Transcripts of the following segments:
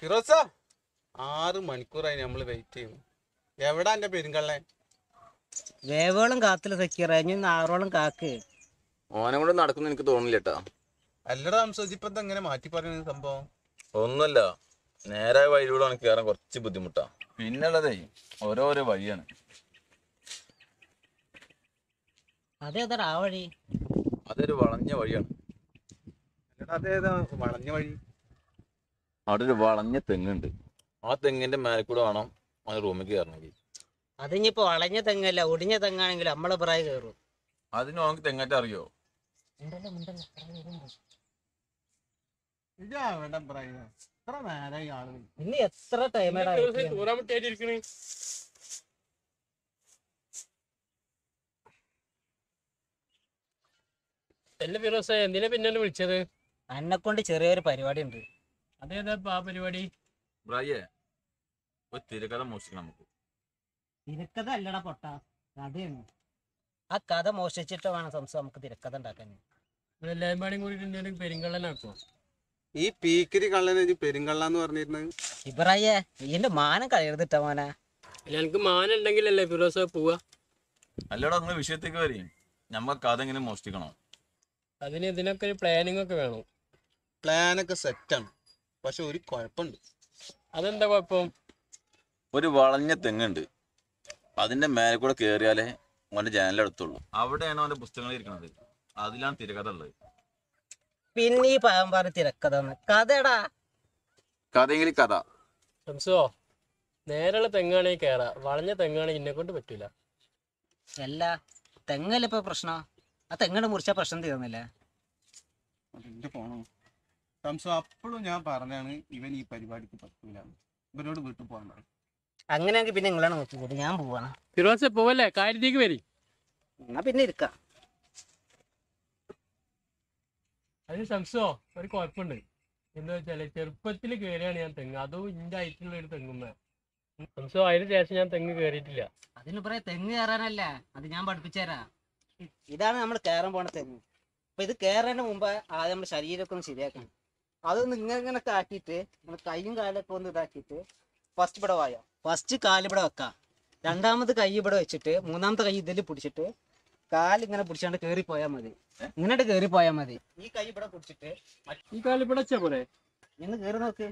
ഫിറോസ ആറ് മണിക്കൂറായി നമ്മൾ വെയിറ്റ് ചെയ്യുന്നു എവിടാ എന്റെ പെരുങ്കള്ളൻ വേവോളം കാത്തില് സക്കീറ ഇനി ആറോളം കാക്ക് ഓനെ കൊണ്ട് നടക്കുന്ന എനിക്ക് തോന്നില്ല കേട്ടാ അല്ലടാ സംസാരിച്ചപ്പോ എങ്ങനെ മാറ്റി പറയുന്നത് സംഭവം ഒന്നുമല്ല നേരായ വഴിയിലൂടെ എനിക്ക് കയറാൻ കുറച്ച് ബുദ്ധിമുട്ടാ പിന്നുള്ളതേ ഓരോരോ വഴിയാണ് അതേതാ ആ വഴി അതൊരു വളഞ്ഞ വഴിയാണ് അല്ലടാ അതേതാ വളഞ്ഞ വഴി അവിടെ ഒരു വളഞ്ഞ തെങ്ങുണ്ട് ആ തെങ്ങിന്റെ മേലെ കൂടെ വേണം ആ റൂമിൽ കയറണമെങ്കിൽ അതിനിപ്പോ വളഞ്ഞ തെങ്ങല്ല ഒടിഞ്ഞ തെങ്ങാണെങ്കിൽ നമ്മളെ പ്രായം കയറും അതിന് ഓനക്ക് തെങ്ങാറ്റ അറിയോ ഇതാ എവിടെ പറയുക എത്ര നേരമായി ആള് ഇനി എത്ര ടൈമേടാ അല്ല ഫിറോസെ എന്തിനാ പിന്നെ എന്നെ വിളിച്ചത് എന്നെ കൊണ്ട് ചെറിയൊരു പരിപാടി ഉണ്ട് അതേതാ ഇപ്പൊ ആ പരിപാടി ബ്രായേ ഒരു തിരക്കഥ മോഷിക്കണം നമുക്ക് തിരക്കഥ അല്ലടാ പൊട്ട കഥയാണ് ആ കഥ മോഷിച്ചിട്ട് വേണം സംശയം നമുക്ക് തിരക്കഥ ഉണ്ടാക്കാൻ എല്ലാവരും പാടിയും കൂടി എന്തെങ്കിലും പെരിങ്കള്ളനാക്കോ ഈ പീക്കിരി കള്ളനെ ഒരു പെരുങ്കള്ളാന്ന് പറഞ്ഞിരുന്നത് ഇബ്രായേ ഇതിന്റെ മാനം കഴിയരുതിട്ട മോനെ അല്ല എനിക്ക് മാന ഉണ്ടെങ്കിലല്ലേ ഫിറോസ പോവാ അല്ലടാ നിങ്ങൾ വിഷയത്തേക്ക് വരും നമ്മ കഥ എങ്ങനെ മോഷ്ടിക്കണോ അതിന് ഇതിനൊക്കെ ഒരു പ്ലാനിങ് ഒക്കെ വേണം പ്ലാനൊക്കെ സെറ്റാണ് പക്ഷെ ഒരു കുഴപ്പമുണ്ട് അതെന്താ കുഴപ്പം ഒരു വളഞ്ഞ തെങ്ങുണ്ട് അതിന്റെ മേലെ കൂടെ കയറിയാലേ ഓന്റെ ജനലെടുത്തുള്ളൂ അവിടെയാണ് അവന്റെ പുസ്തകങ്ങൾ ഇരിക്കുന്നത് അതിലാണ് തിരക്കഥ ഉള്ളത് പിന്നെ ഈ പാവം പറഞ്ഞ തിരക്കഥ കഥടാ കഥയെങ്കിൽ കഥ സംസോ നേരെയുള്ള തെങ്ങാണെങ്കിൽ കയറാ വളഞ്ഞ തെങ്ങാണെങ്കിൽ എന്നെ കൊണ്ട് പറ്റൂല അല്ല തെങ്ങല്ലേ ഇപ്പൊ പ്രശ്നം ആ തെങ്ങട് മുറിച്ച പ്രശ്നം തീർന്നില്ലേ എന്റെ പോണോ സംശയം അപ്പോഴും ഞാൻ പറഞ്ഞാണ് ഇവൻ ഈ പരിപാടിക്ക് പറ്റൂല ഇവനോട് വീട്ടിൽ പോകാൻ പറയും അങ്ങനെയാണെങ്കിൽ പിന്നെ നിങ്ങളാണ് നോക്കിക്കൂടി ഞാൻ പോവാണ് ഫിറോസ പോവല്ലേ കാര്യത്തേക്ക് വരി എന്നാ പിന്നെ ഇരിക്കാം അതിന് സംസോ ഒരു കുഴപ്പമുണ്ട് എന്താ വെച്ചാല് ചെറുപ്പത്തിൽ കയറിയാണ് ഞാൻ തെങ്ങ് അതും ഇന്റെ ആയിട്ടുള്ള ഒരു തെങ്ങുമ്മ സംസോ അതിന് ശേഷം ഞാൻ തെങ്ങ് കയറിയിട്ടില്ല അതിന് പറയാ തെങ്ങ് കയറാനല്ല അത് ഞാൻ പഠിപ്പിച്ചുതരാ ഇതാണ് നമ്മൾ കയറാൻ പോണ തെങ്ങ് അപ്പൊ ഇത് കയറേണ്ട മുമ്പ് ആദ്യം നമ്മുടെ ശരീരമൊക്കെ ഒന്ന് ശരിയാക്കണം അതൊന്ന് ഇങ്ങനെ ഇങ്ങനെ ഒക്കെ ആക്കിയിട്ട് നമ്മൾ കൈയും കാലൊക്കെ ഒന്ന് ഇതാക്കിയിട്ട് ഫസ്റ്റ് ഇവിടെ വായോ ഫസ്റ്റ് കാല് ഇവിടെ വെക്കാം രണ്ടാമത് കൈ ഇവിടെ വെച്ചിട്ട് മൂന്നാമത്തെ കൈ ഇതിൽ പിടിച്ചിട്ട് കാല് ഇങ്ങനെ പിടിച്ചാണ്ട് കയറി പോയാൽ മതി ഇങ്ങോട്ട് കയറി പോയാൽ മതി ഈ കൈ ഇവിടെ പിടിച്ചിട്ട് ഈ കാലം ഇവിടെ വെച്ചാ പോരെ ഇന്ന് കയറി നോക്ക്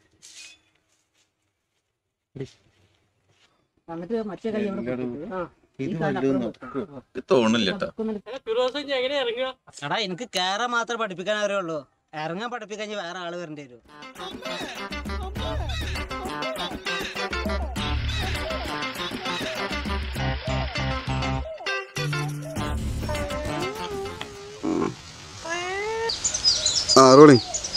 എന്നിട്ട് മറ്റേ കൈ അവിടെ പിടിച്ചിട്ട് ആ, ഈ കാല് അപ്പുറം വെക്കാം. എനിക്ക് തോന്നുന്നില്ല കേട്ടാ അല്ല ഫിറോസ ഞാൻ എങ്ങനെ ഇറങ്ങുക എടാ എനിക്ക് കേറാൻ മാത്രമേ പഠിപ്പിക്കാൻ അറിയുള്ളൂ ഇറങ്ങാൻ പഠിപ്പിക്കാൻ ഇനി വേറെ ആള് വരേണ്ടി വരും ആ റോളി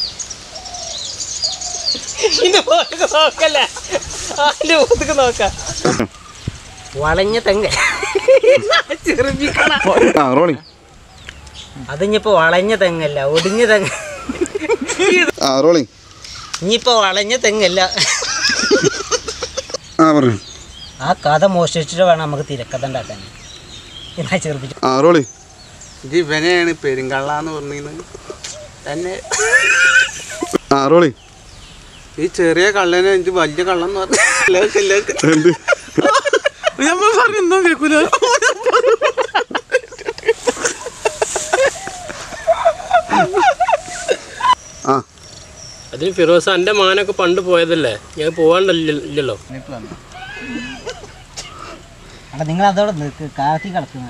നോക്കല്ലേ അതിന്റെ മുഖത്തേക്ക് നോക്കാം വളഞ്ഞ തെങ്ങ് ചെറുപ്പിക്കണ ആ റോളി അതിഞ്ഞിപ്പോ വളഞ്ഞ തെങ്ങല്ല ഒടിഞ്ഞ തെങ്ങ് ആ റോളി ഇനിയിപ്പോ വളഞ്ഞ തെങ്ങല്ല ആ പറഞ്ഞു ആ കഥ മോഷ്ടിച്ചിട്ട് വേണം നമുക്ക് തിരക്കഥ ഉണ്ടാക്കാൻ എന്നാ ചെറുപ്പിച്ചു ആ റോളി ഇത് ഇവനെയാണ് പെരുങ്കള്ളാന്ന് പറഞ്ഞിരുന്നത് തന്നെ ആ റോളി ഈ ചെറിയ കള്ളനെ ഇത് വലിയ കള്ളം എന്ന് പറഞ്ഞു നമ്മൾ പറഞ്ഞോ കേൾക്കൂല ആ അതിന് ഫിറോസ എന്റെ മാനൊക്കെ പണ്ട് പോയതല്ലേ ഞാൻ പോവാണ്ടല്ലോ എടാ നിങ്ങൾ അതോടെ നിൽക്ക് കാത്തി കിടക്കുന്ന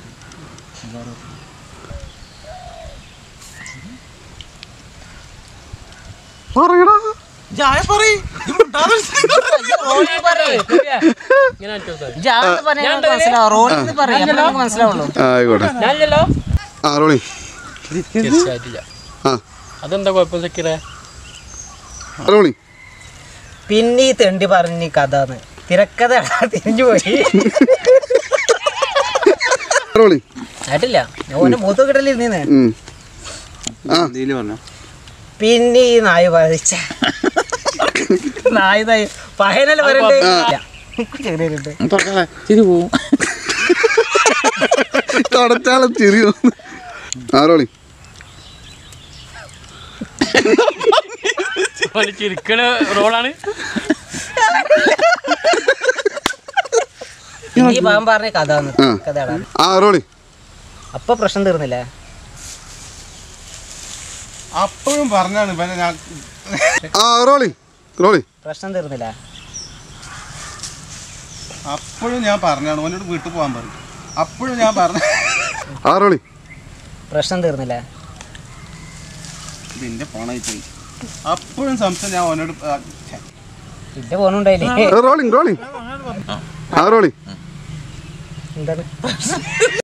പറയടാ ഇങ്ങനെ അടിച്ചോട്ടെ. റോഡിൽ പറയാം മനസ്സിലാവുള്ളൂ ആയിക്കോട്ടെ ഞാനില്ലല്ലോ ആ റോളി തീർച്ചയായിട്ടില്ല ആ അതെന്താ കുഴപ്പം സക്കീറേ റോളി പിന്നെ ഈ തെണ്ടി പറഞ്ഞ കഥ തിരക്കഥ തിരിഞ്ഞു പോയി റോളി ആയിട്ടില്ല ഓന്റെ മൂത്ത് കിട്ടലിരുന്നേ ഉം. ആ നീല് പറഞ്ഞോ പിന്നെ ഈ നായ ബാധിച്ച നായ നായ പഹനല്ല വരണ്ട് ചെറിയുണ്ട് തുടച്ചാളെ ചിരി വന്നു. ആ റോളി പോലെ ചിരിക്കണ റോളാണ് ഈ പാവം പറഞ്ഞ കഥ വന്ന് ആ. കഥയാണ് ആ റോളി അപ്പൊ പ്രശ്നം തീർന്നില്ല അപ്പോഴും പറഞ്ഞാണ് ഇവനെ ഞാൻ ആ റോളി റോളി പ്രശ്നം തീർന്നില്ല അപ്പോഴും ഞാൻ പറഞ്ഞാണ് ഓനോട് വീട്ടിൽ പോകാൻ പറഞ്ഞു അപ്പോഴും ഞാൻ പറഞ്ഞു ആ റോളി പ്രശ്നം തീർന്നില്ല ഇതിന്റെ ഫോണായി പോയി അപ്പോഴും സംശയം ഞാൻ ഓനോട് ആ, ഛെ. ഇന്റെ ഫോണുണ്ടായില്ലേ റോളിങ് റോളിങ് ആ റോളി എന്താണ്